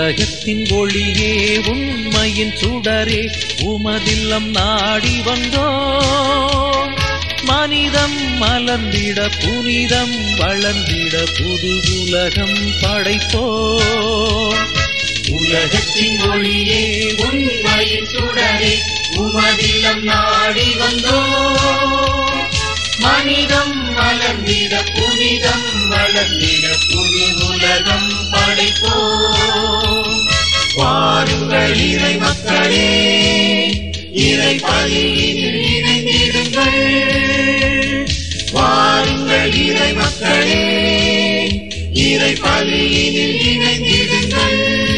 உலகத்தின் ஒளியே உண்மையின் சுடரே உமதில்லம் நாடி வந்தோம் மனிதம் மலர்ந்திட புனிதம் வளர்ந்திட புது உலகம் படைப்போம் உலகத்தின் ஒளியே உண்மையின் சுடரே உமதிலம் நாடி வந்தோ மனிதம் மலர்ந்திட புனிதம் வளர்ந்திட புது உலகம் படைப்போ வாருங்கள் இறை மக்களே இறை பலியில் இணைந்திடுங்கள் வாருங்கள் இறை மக்களே இறை பலியில் இணைந்திடுங்கள்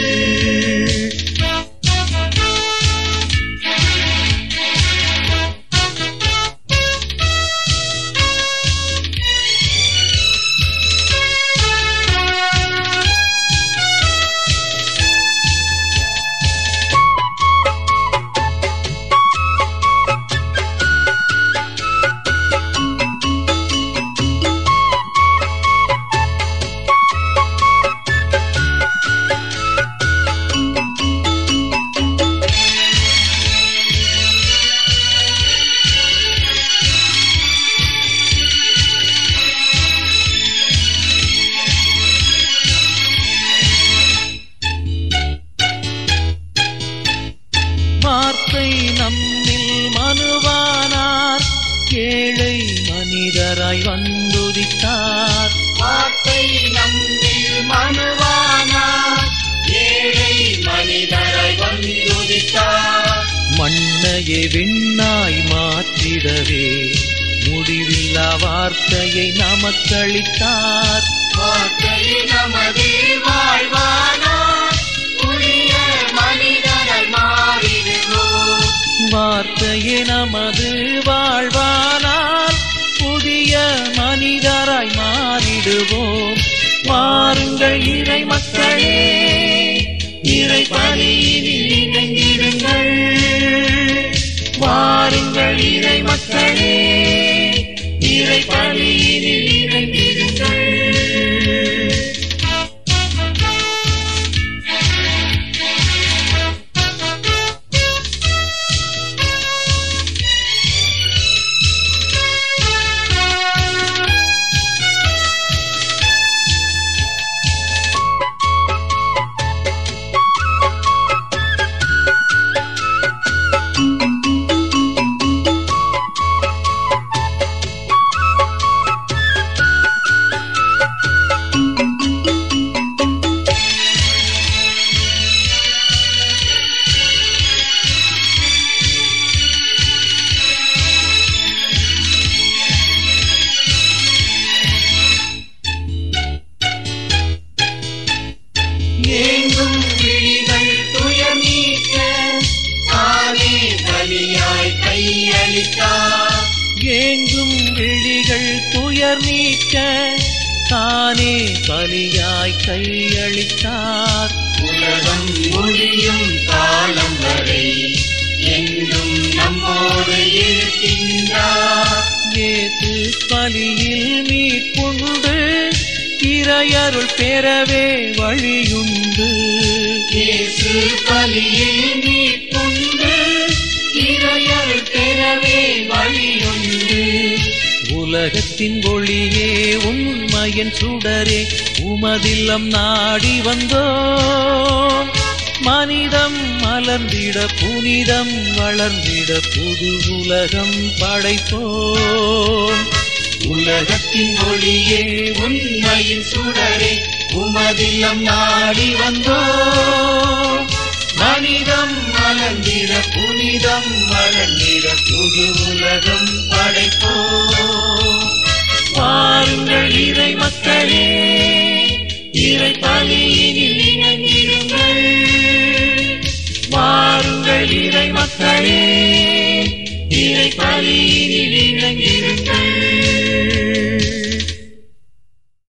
வார்த்தை நம்மில் மனுவானார் ஏழை மனிதராய் வந்துதித்தார் வார்த்தை நம்மில் மனுவானார் ஏழை மனிதரை வந்துதித்தார் மண்ணையே விண்ணாய் மாற்றிடவே முடிவில்லா வார்த்தையை நமக்களித்தார் வார்த்தை நமது வாழ்வானார் புதிய மனிதரை மாறிடுவோம் வார்த்தையே நமது வாழ்வானால் புதிய மனிதராய் மாறிடுவோம் வாருங்கள் இறை மக்களே இறை பலியினில் இணைந்திடுங்கள் வாருங்கள் இறை மக்களே இறை பலியினில் இணைந்திடுங்கள் ஏங்கும் விழிகள் துயர் நீக்க தானே பலியாய் கையளித்தார் ஏங்கும் விழிகள் துயர் நீக்க தானே பலியாய் கையளித்தார் உலகம் முடியும் காலம் வரை என்றும் நம்மோடு இருக்கின்றார் இயேசு பலியில் மீட்புண்டு இறையருள் பெறவே வழியுண்டு இயேசு பலியில் மீட்புண்டு இறையருள் பெறவே வழியுண்டு உலகத்தின் ஒளியே உண்மையின் சுடரே உமதில்லம் நாடி வந்தோம் மனிதம் மலர்ந்திட புனிதம் வளர்ந்திட புது உலகம் படைப்போம் உலகத்தின் ஒளியே உண்மையின் சுடரே உமதில்லம் நாடி வந்தோ மனிதம் மலர்ந்திட புனிதம் வளர்ந்திட புது உலகம் படைப்போ வாருங்கள் இறை மக்களே இறை பலியினில் இணைந்திருங்கள் வாருங்கள் இறை மக்களே இறை பலியினில் இணைந்திருங்கள்